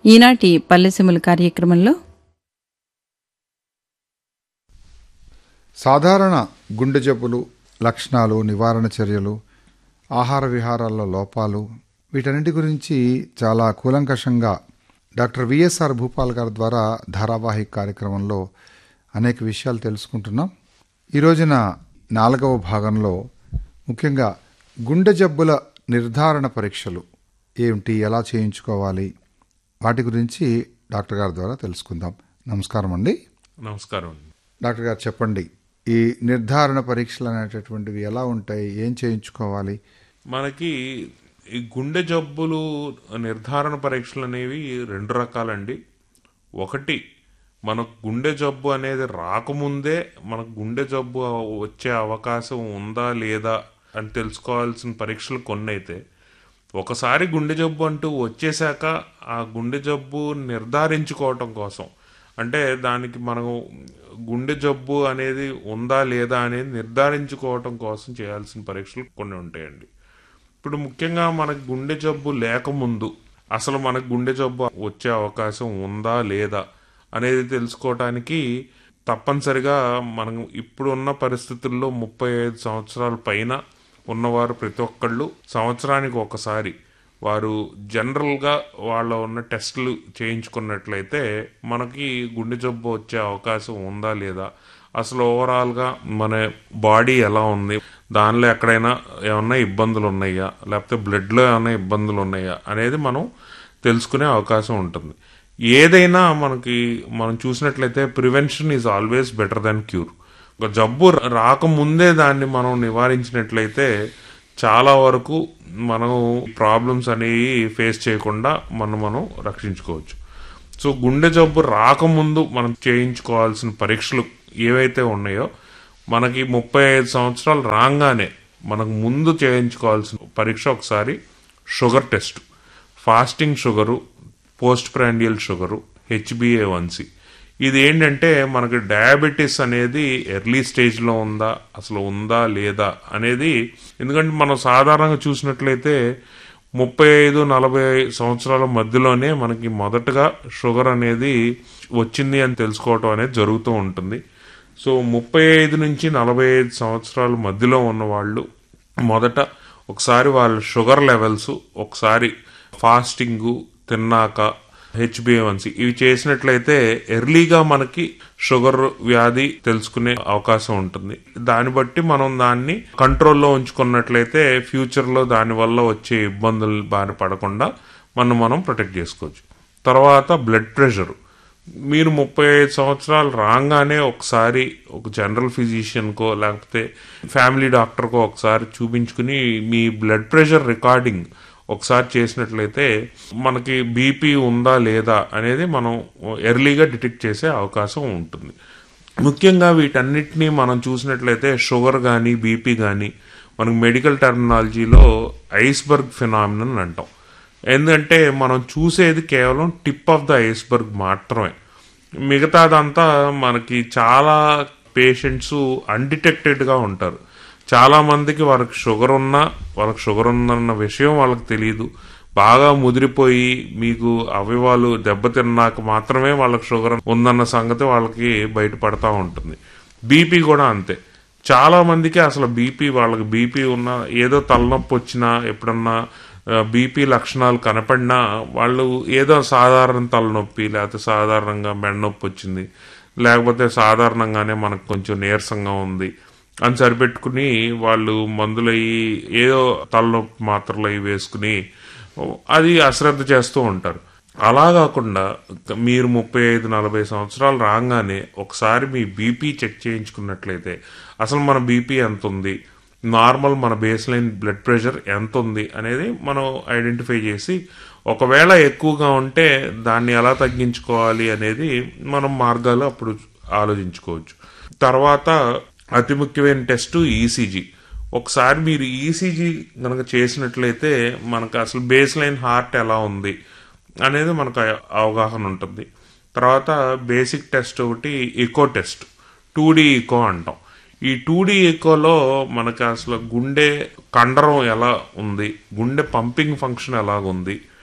ఈనాటి పల్లెసీమల కార్యక్రమంలో సాధారణ గుండె జబ్బులు లక్షణాలు నివారణ చర్యలు ఆహార విహారాల్లో లోపాలు వీటన్నిటి గురించి చాలా కూలంకషంగా డాక్టర్ విఎస్ఆర్ భూపాల్ గారి ద్వారా ధారావాహిక కార్యక్రమంలో అనేక విషయాలు తెలుసుకుంటున్నాం ఈ రోజున నాలుగవ భాగంలో ముఖ్యంగా గుండె జబ్బుల నిర్ధారణ పరీక్షలు ఏమిటి ఎలా చేయించుకోవాలి వాటి గురించి డాక్టర్ గారి ద్వారా తెలుసుకుందాం నమస్కారం అండి నమస్కారం అండి డాక్టర్ గారు చెప్పండి ఈ నిర్ధారణ పరీక్షలు అనేటటువంటివి ఎలా ఉంటాయి ఏం చేయించుకోవాలి మనకి ఈ గుండె జబ్బులు నిర్ధారణ పరీక్షలు అనేవి రెండు రకాలండి ఒకటి మనకు గుండె జబ్బు అనేది రాకముందే మనకు గుండె జబ్బు వచ్చే అవకాశం ఉందా లేదా అని తెలుసుకోవాల్సిన పరీక్షలు కొన్ని అయితే ఒకసారి గుండె జబ్బు అంటూ వచ్చేసాక ఆ గుండె జబ్బు నిర్ధారించుకోవటం కోసం అంటే దానికి మనం గుండె జబ్బు అనేది ఉందా లేదా అనేది నిర్ధారించుకోవటం కోసం చేయాల్సిన పరీక్షలు కొన్ని ఉంటాయండి ఇప్పుడు ముఖ్యంగా మనకు గుండె జబ్బు లేకముందు అసలు మనకు గుండె జబ్బు వచ్చే అవకాశం ఉందా లేదా అనేది తెలుసుకోవటానికి తప్పనిసరిగా మనం ఇప్పుడున్న పరిస్థితుల్లో ముప్పై ఐదు సంవత్సరాల పైన ఉన్నవారు ప్రతి ఒక్కళ్ళు సంవత్సరానికి ఒకసారి వారు జనరల్గా వాళ్ళ ఉన్న టెస్టులు చేయించుకున్నట్లయితే మనకి గుండె జబ్బు వచ్చే అవకాశం ఉందా లేదా అసలు ఓవరాల్గా మన బాడీ ఎలా ఉంది దానిలో ఎక్కడైనా ఏమన్నా ఇబ్బందులు ఉన్నాయా లేకపోతే బ్లడ్లో ఏమైనా ఇబ్బందులు ఉన్నాయా అనేది మనం తెలుసుకునే అవకాశం ఉంటుంది ఏదైనా మనకి మనం చూసినట్లయితే prevention is always better than cure ఒక జబ్బు రాకముందే దాన్ని మనం నివారించినట్లయితే చాలా వరకు మనం ప్రాబ్లమ్స్ అనేవి ఫేస్ చేయకుండా మనం మనం రక్షించుకోవచ్చు సో గుండె జబ్బు రాకముందు మనం చేయించుకోవాల్సిన పరీక్షలు ఏవైతే ఉన్నాయో మనకి ముప్పై ఐదు సంవత్సరాలు రాగానే మనకు ముందు చేయించుకోవాల్సిన పరీక్ష ఒకసారి sugar test fasting sugar post prandial sugar HbA one c ఇది ఏంటంటే మనకి డయాబెటీస్ అనేది ఎర్లీ స్టేజ్లో ఉందా అసలు ఉందా లేదా అనేది ఎందుకంటే మనం సాధారణంగా చూసినట్లయితే ముప్పై ఐదు నలభై సంవత్సరాల మధ్యలోనే మనకి మొదటగా షుగర్ అనేది వచ్చింది అని తెలుసుకోవటం అనేది జరుగుతూ ఉంటుంది సో ముప్పై ఐదు నుంచి నలభై ఐదు సంవత్సరాల మధ్యలో ఉన్న వాళ్ళు మొదట ఒకసారి వాళ్ళ షుగర్ లెవెల్స్ ఒకసారి ఫాస్టింగ్ తిన్నాక హెచ్బిఏవన్సి ఇవి చేసినట్లయితే ఎర్లీగా మనకి షుగర్ వ్యాధి తెలుసుకునే అవకాశం ఉంటుంది దాన్ని బట్టి మనం దాన్ని కంట్రోల్లో ఉంచుకున్నట్లయితే ఫ్యూచర్లో దానివల్ల వచ్చే ఇబ్బందులు బారి పడకుండా మనం మనం ప్రొటెక్ట్ చేసుకోవచ్చు తర్వాత బ్లడ్ ప్రెషర్ మీరు ముప్పై ఐదు సంవత్సరాలు రాగానే ఒకసారి ఒక జనరల్ ఫిజిషియన్కో లేకపోతే ఫ్యామిలీ డాక్టర్కో ఒకసారి చూపించుకుని మీ బ్లడ్ ప్రెషర్ రికార్డింగ్ ఒకసారి చేసినట్లయితే మనకి బీపీ ఉందా లేదా అనేది మనం ఎర్లీగా డిటెక్ట్ చేసే అవకాశం ఉంటుంది ముఖ్యంగా వీటన్నిటిని మనం చూసినట్లయితే షుగర్ కానీ బీపీ కానీ మనకు మెడికల్ టెర్మినాలజీలో ఐస్బర్గ్ ఫినామినన్ అంటాం ఎందుకంటే మనం చూసేది కేవలం టిప్ ఆఫ్ ద ఐస్బర్గ్ మాత్రమే మిగతాదంతా మనకి చాలా పేషెంట్స్ అన్డిటెక్టెడ్గా ఉంటారు చాలా మందికి వాళ్ళకి షుగర్ ఉన్నా వాళ్ళకి షుగర్ ఉందన్న విషయం వాళ్ళకి తెలియదు బాగా ముదిరిపోయి మీకు అవయవాలు దెబ్బతిన్నాక మాత్రమే వాళ్ళకి షుగర్ ఉందన్న సంగతి వాళ్ళకి బయటపడతా ఉంటుంది బీపీ కూడా అంతే చాలా మందికి అసలు బీపీ వాళ్ళకి బీపీ ఉన్నా ఏదో తలనొప్పి వచ్చినా ఎప్పుడన్నా బీపీ లక్షణాలు కనపడినా వాళ్ళు ఏదో సాధారణ తలనొప్పి లేకపోతే సాధారణంగా మెడనొప్పి వచ్చింది లేకపోతే సాధారణంగానే మనకు కొంచెం నీరసంగా ఉంది అని సరిపెట్టుకుని వాళ్ళు మందులు అయ్యి ఏదో తలనొప్పి మాత్రలు అవి వేసుకుని అది అశ్రద్ధ చేస్తూ ఉంటారు అలా కాకుండా మీరు ముప్పై ఐదు నలభై సంవత్సరాలు రాగానే ఒకసారి మీ బీపీ చెక్ చేయించుకున్నట్లయితే అసలు మన బీపీ ఎంత ఉంది నార్మల్ మన బేస్ లైన్ బ్లడ్ ప్రెషర్ ఎంత ఉంది అనేది మనం ఐడెంటిఫై చేసి ఒకవేళ ఎక్కువగా ఉంటే దాన్ని ఎలా తగ్గించుకోవాలి అనేది మనం మార్గాలు అప్పుడు ఆలోచించుకోవచ్చు తర్వాత అతి ముఖ్యమైన టెస్ట్ ఈసీజీ ఒకసారి మీరు ఈసీజీ కనుక చేసినట్లయితే మనకు అసలు బేస్ లైన్ హార్ట్ ఎలా ఉంది అనేది మనకు అవగాహన ఉంటుంది తర్వాత బేసిక్ టెస్ట్ ఒకటి echo test two D echo అంటాం ఈ టూ డి ఈకోలో మనకి అసలు గుండె కండరం ఎలా ఉంది గుండె పంపింగ్ ఫంక్షన్ ఎలాగుంది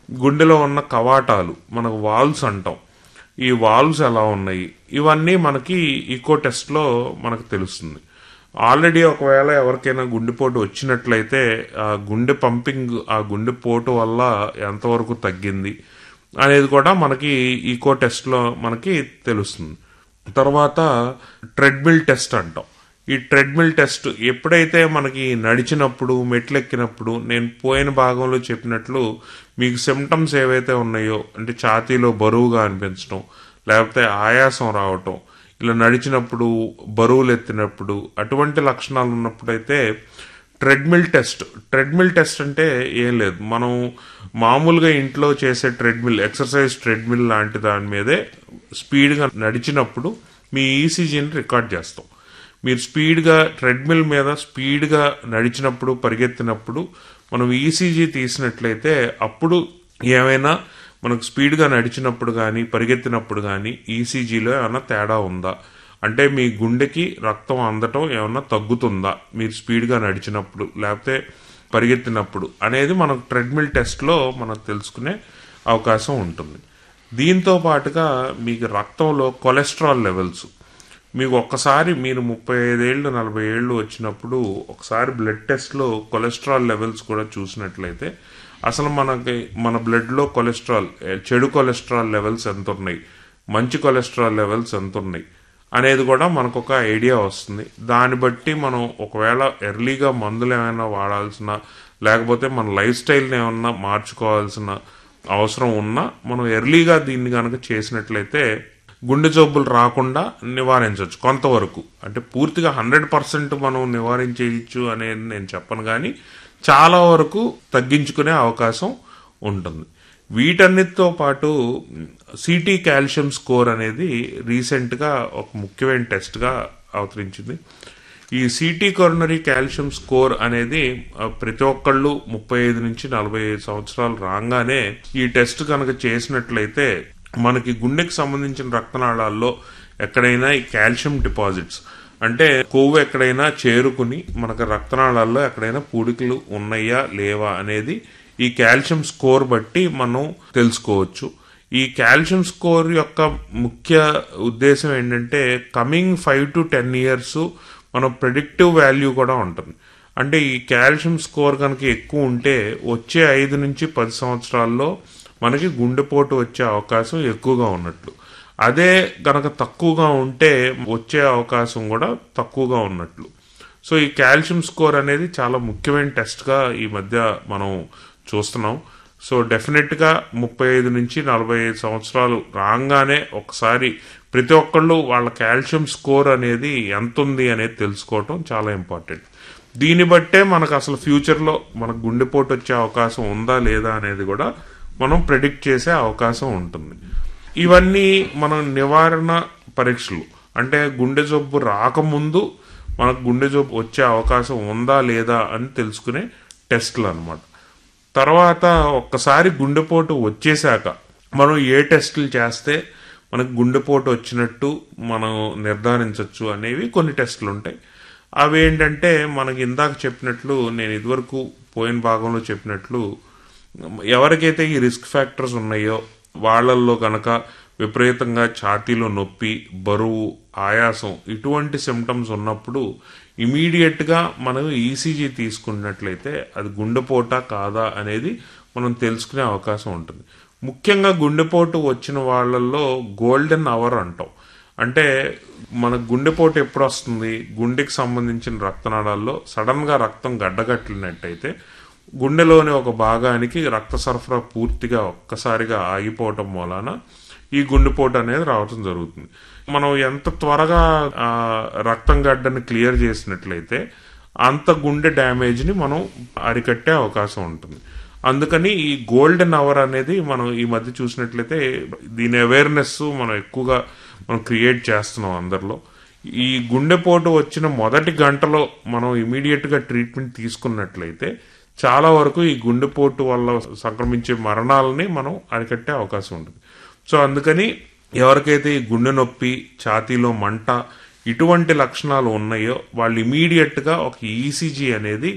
గుండెలో ఉన్న కవాటాలు మనకు వాల్వ్స్ అంటాం ఈ వాల్వ్స్ ఎలా ఉన్నాయి ఇవన్నీ మనకి ఈకో టెస్ట్లో మనకు తెలుస్తుంది ఆల్రెడీ ఒకవేళ ఎవరికైనా గుండెపోటు వచ్చినట్లయితే ఆ గుండె పంపింగ్ ఆ గుండెపోటు వల్ల ఎంతవరకు తగ్గింది అనేది కూడా మనకి ఈకో టెస్ట్లో మనకి తెలుస్తుంది తర్వాత ట్రెడ్మిల్ టెస్ట్ అంటాం ఈ ట్రెడ్మిల్ టెస్ట్ ఎప్పుడైతే మనకి నడిచినప్పుడు మెట్లెక్కినప్పుడు నేను పోయిన భాగంలో చెప్పినట్లు మీకు సిమ్టమ్స్ ఏవైతే ఉన్నాయో అంటే ఛాతీలో బరువుగా అనిపించడం లేకపోతే ఆయాసం రావటం ఇలా నడిచినప్పుడు బరువులు ఎత్తినప్పుడు అటువంటి లక్షణాలు ఉన్నప్పుడైతే ట్రెడ్మిల్ టెస్ట్ ట్రెడ్మిల్ టెస్ట్ అంటే ఏం లేదు మనం మామూలుగా ఇంట్లో చేసే ట్రెడ్మిల్ ఎక్సర్సైజ్ ట్రెడ్మిల్ లాంటి దాని మీదే స్పీడ్గా నడిచినప్పుడు మీ ఈసీజీని రికార్డ్ చేస్తాం మీరు స్పీడ్గా ట్రెడ్మిల్ మీద స్పీడ్గా నడిచినప్పుడు పరిగెత్తినప్పుడు మనం ఈసీజీ తీసినట్లయితే అప్పుడు ఏమైనా మనకు స్పీడ్గా నడిచినప్పుడు కానీ పరిగెత్తినప్పుడు కానీ ఈసీజీలో ఏమైనా తేడా ఉందా అంటే మీ గుండెకి రక్తం అందటం ఏమన్నా తగ్గుతుందా మీరు స్పీడ్గా నడిచినప్పుడు లేకపోతే పరిగెత్తినప్పుడు అనేది మనకు ట్రెడ్మిల్ టెస్ట్లో మనం తెలుసుకునే అవకాశం ఉంటుంది దీంతో పాటుగా మీకు రక్తంలో కొలెస్ట్రాల్ లెవెల్స్ మీకు ఒక్కసారి మీరు ముప్పై ఐదేళ్ళు నలభై ఏళ్ళు వచ్చినప్పుడు ఒకసారి బ్లడ్ టెస్ట్లో కొలెస్ట్రాల్ లెవెల్స్ కూడా చూసినట్లయితే అసలు మనకి మన బ్లడ్లో కొలెస్ట్రాల్ చెడు కొలెస్ట్రాల్ లెవెల్స్ ఎంత ఉన్నాయి మంచి కొలెస్ట్రాల్ లెవెల్స్ ఎంత ఉన్నాయి అనేది కూడా మనకు ఒక ఐడియా వస్తుంది దాన్ని బట్టి మనం ఒకవేళ ఎర్లీగా మందులు ఏమైనా వాడాల్సిన లేకపోతే మన లైఫ్ స్టైల్ని ఏమన్నా మార్చుకోవాల్సిన అవసరం ఉన్నా మనం ఎర్లీగా దీన్ని కనుక చేసినట్లయితే గుండె జబ్బులు రాకుండా నివారించవచ్చు కొంతవరకు అంటే పూర్తిగా హండ్రెడ్ పర్సెంట్ మనం నివారించేయచ్చు అనేది నేను చెప్పను కానీ చాలా వరకు తగ్గించుకునే అవకాశం ఉంటుంది వీటన్నిటితో పాటు సిటీ కాల్షియం స్కోర్ అనేది రీసెంట్గా ఒక ముఖ్యమైన టెస్ట్గా అవతరించింది ఈ సిటీ కొరనరీ కాల్షియం స్కోర్ అనేది ఆ, ప్రతి ఒక్కళ్ళు ముప్పై ఐదు నుంచి నలభై ఐదు సంవత్సరాలు రాగానే ఈ టెస్ట్ కనుక చేసినట్లయితే మనకి గుండెకి సంబంధించిన రక్తనాళాల్లో ఎక్కడైనా ఈ కాల్షియం డిపాజిట్స్ అంటే కొవ్వు ఎక్కడైనా చేరుకుని మనకు రక్తనాళాల్లో ఎక్కడైనా పూడికలు ఉన్నాయా లేవా అనేది ఈ కాల్షియం స్కోర్ బట్టి మనం తెలుసుకోవచ్చు ఈ కాల్షియం స్కోర్ యొక్క ముఖ్య ఉద్దేశం ఏంటంటే coming five to ten years మన ప్రెడిక్టివ్ వాల్యూ కూడా ఉంటుంది అంటే ఈ కాల్షియం స్కోర్ కనుక ఎక్కువ ఉంటే వచ్చే ఐదు నుంచి పది సంవత్సరాల్లో మనకి గుండెపోటు వచ్చే అవకాశం ఎక్కువగా ఉన్నట్లు అదే గనక తక్కువగా ఉంటే వచ్చే అవకాశం కూడా తక్కువగా ఉన్నట్లు సో ఈ కాల్షియం స్కోర్ అనేది చాలా ముఖ్యమైన టెస్ట్గా ఈ మధ్య మనం చూస్తున్నాం సో డెఫినెట్గా ముప్పై ఐదు నుంచి నలభై ఐదు సంవత్సరాలు రాగానే ఒకసారి ప్రతి ఒక్కళ్ళు వాళ్ళ కాల్షియం స్కోర్ అనేది ఎంత ఉంది అనేది తెలుసుకోవటం చాలా ఇంపార్టెంట్ దీన్ని బట్టే మనకు అసలు ఫ్యూచర్లో మనకు గుండెపోటు వచ్చే అవకాశం ఉందా లేదా అనేది కూడా మనం ప్రెడిక్ట్ చేసే అవకాశం ఉంటుంది ఇవన్నీ మనం నివారణ పరీక్షలు అంటే గుండె జబ్బు రాకముందు మనకు గుండె జబ్బు వచ్చే అవకాశం ఉందా లేదా అని తెలుసుకునే టెస్ట్లు అన్నమాట తర్వాత ఒక్కసారి గుండెపోటు వచ్చేసాక మనం ఏ టెస్టులు చేస్తే మనకు గుండెపోటు వచ్చినట్టు మనం నిర్ధారించవచ్చు అనేవి కొన్ని టెస్టులు ఉంటాయి అవి ఏంటంటే మనకి ఇందాక చెప్పినట్లు నేను ఇదివరకు పోయిన భాగంలో చెప్పినట్లు ఎవరికైతే ఈ రిస్క్ ఫ్యాక్టర్స్ ఉన్నాయో వాళ్ళల్లో గనక విపరీతంగా ఛాతీలో నొప్పి బరువు ఆయాసం ఇటువంటి సిమ్టమ్స్ ఉన్నప్పుడు ఇమీడియట్గా మనం ఈసీజీ తీసుకున్నట్లయితే అది గుండెపోట కాదా అనేది మనం తెలుసుకునే అవకాశం ఉంటుంది ముఖ్యంగా గుండెపోటు వచ్చిన వాళ్ళల్లో గోల్డెన్ అవర్ అంటాం అంటే మన గుండెపోటు ఎప్పుడు వస్తుంది గుండెకి సంబంధించిన రక్తనాళాల్లో సడన్ గా రక్తం గడ్డగట్టినట్టయితే గుండెలోని ఒక భాగానికి రక్త సరఫరా పూర్తిగా ఒక్కసారిగా ఆగిపోవటం మూలాన ఈ గుండెపోటు అనేది రావటం జరుగుతుంది మనం ఎంత త్వరగా ఆ రక్తం గడ్డని క్లియర్ చేసినట్లయితే అంత గుండె డ్యామేజ్ ని మనం అరికట్టే అవకాశం ఉంటుంది అందుకని ఈ గోల్డెన్ అవర్ అనేది మనం ఈ మధ్య చూసినట్లయితే దీని అవేర్నెస్ మనం ఎక్కువగా మనం క్రియేట్ చేస్తున్నాం అందరిలో ఈ గుండెపోటు వచ్చిన మొదటి గంటలో మనం ఇమీడియట్ గా ట్రీట్మెంట్ తీసుకున్నట్లయితే చాలా వరకు ఈ గుండెపోటు వల్ల సంక్రమించే మరణాలని మనం అరికట్టే అవకాశం ఉంటుంది సో అందుకని ఎవరికైతే ఈ గుండె నొప్పి ఛాతీలో మంట ఇటువంటి లక్షణాలు ఉన్నాయో వాళ్ళు ఇమీడియట్ గా ఒక ఈసీజీ అనేది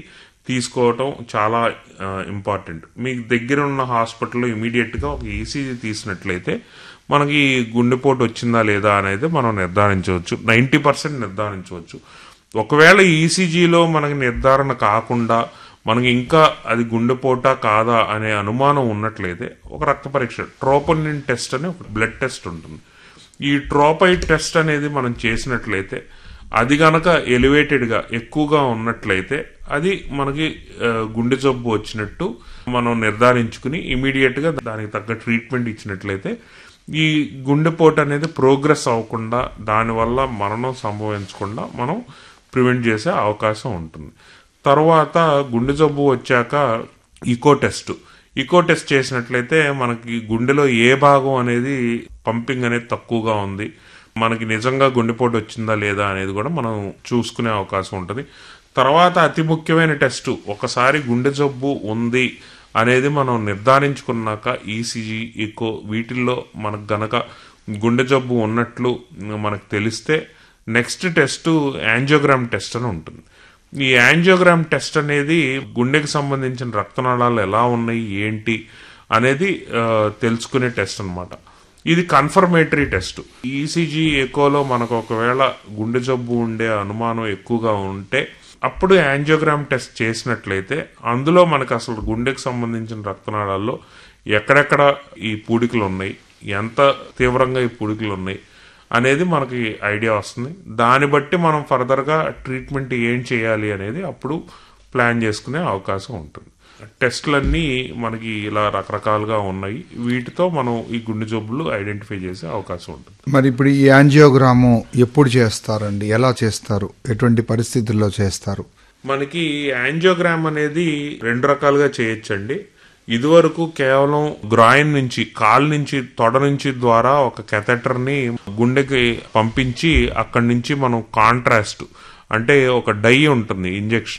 తీసుకోవటం చాలా ఇంపార్టెంట్ మీకు దగ్గర ఉన్న హాస్పిటల్లో ఇమీడియట్గా ఒక ఈసీజీ తీసినట్లయితే మనకి గుండెపోటు వచ్చిందా లేదా అనేది మనం నిర్ధారించవచ్చు నైంటీ పర్సెంట్ నిర్ధారించవచ్చు ఒకవేళ ఈసీజీలో మనకి నిర్ధారణ కాకుండా మనకి ఇంకా అది గుండెపోటా కాదా అనే అనుమానం ఉన్నట్లయితే ఒక రక్త పరీక్ష ట్రోపోనిన్ టెస్ట్ అనే ఒక బ్లడ్ టెస్ట్ ఉంటుంది ఈ ట్రోపైడ్ టెస్ట్ అనేది మనం చేసినట్లయితే అది గనక ఎలివేటెడ్గా ఎక్కువగా ఉన్నట్లయితే అది మనకి ఆ, గుండె జబ్బు వచ్చినట్టు మనం నిర్ధారించుకుని ఇమీడియట్గా దానికి తగ్గ ట్రీట్మెంట్ ఇచ్చినట్లయితే ఈ గుండెపోటు అనేది ప్రోగ్రెస్ అవ్వకుండా దానివల్ల మరణం సంభవించకుండా మనం ప్రివెంట్ చేసే అవకాశం ఉంటుంది తర్వాత గుండె జబ్బు వచ్చాక ఈకో టెస్ట్ ఈకో టెస్ట్ చేసినట్లయితే మనకి గుండెలో ఏ భాగం అనేది పంపింగ్ అనేది తక్కువగా ఉంది మనకి నిజంగా గుండెపోటు వచ్చిందా లేదా అనేది కూడా మనం చూసుకునే అవకాశం ఉంటుంది తర్వాత అతి ముఖ్యమైన టెస్ట్ ఒకసారి గుండె జబ్బు ఉంది అనేది మనం నిర్ధారించుకున్నాక ఈసీజీ ఈకో వీటిల్లో మనకు గనక గుండె జబ్బు ఉన్నట్లు మనకు తెలిస్తే నెక్స్ట్ టెస్ట్ యాంజియోగ్రామ్ టెస్ట్ అని ఉంటుంది ఈ యాంజియోగ్రామ్ టెస్ట్ అనేది గుండెకి సంబంధించిన రక్తనాళాలు ఎలా ఉన్నాయి ఏంటి అనేది ఆ, తెలుసుకునే టెస్ట్ అన్నమాట ఇది కన్ఫర్మేటరీ టెస్ట్ ఈసీజీ ఎకోలో మనకు ఒకవేళ గుండె జబ్బు ఉండే అనుమానం ఎక్కువగా ఉంటే అప్పుడు యాంజియోగ్రామ్ టెస్ట్ చేసినట్లయితే అందులో మనకు అసలు గుండెకి సంబంధించిన రక్తనాళాల్లో ఎక్కడెక్కడ ఈ పూడికలు ఉన్నాయి ఎంత తీవ్రంగా ఈ పూడికలు ఉన్నాయి అనేది మనకి ఐడియా వస్తుంది దాన్ని బట్టి మనం ఫర్దర్గా ట్రీట్మెంట్ ఏం చేయాలి అనేది అప్పుడు ప్లాన్ చేసుకునే అవకాశం ఉంటుంది టెస్ట్లన్నీ మనకి ఇలా రకరకాలుగా ఉన్నాయి వీటితో మనం ఈ గుండె జబ్బులు ఐడెంటిఫై చేసే అవకాశం ఉంటుంది మరి ఇప్పుడు ఈ యాంజియోగ్రాము ఎప్పుడు చేస్తారండి ఎలా చేస్తారు ఎటువంటి పరిస్థితుల్లో చేస్తారు మనకి యాంజియోగ్రామ్ అనేది రెండు రకాలుగా చేయొచ్చండి ఇదివరకు కేవలం గ్రాయిన్ నుంచి కాల్ నుంచి తొడ నుంచి ద్వారా ఒక కెథెటర్ ని గుండెకి పంపించి అక్కడి నుంచి మనం కాంట్రాస్ట్ అంటే ఒక డై ఉంటుంది ఇంజెక్షన్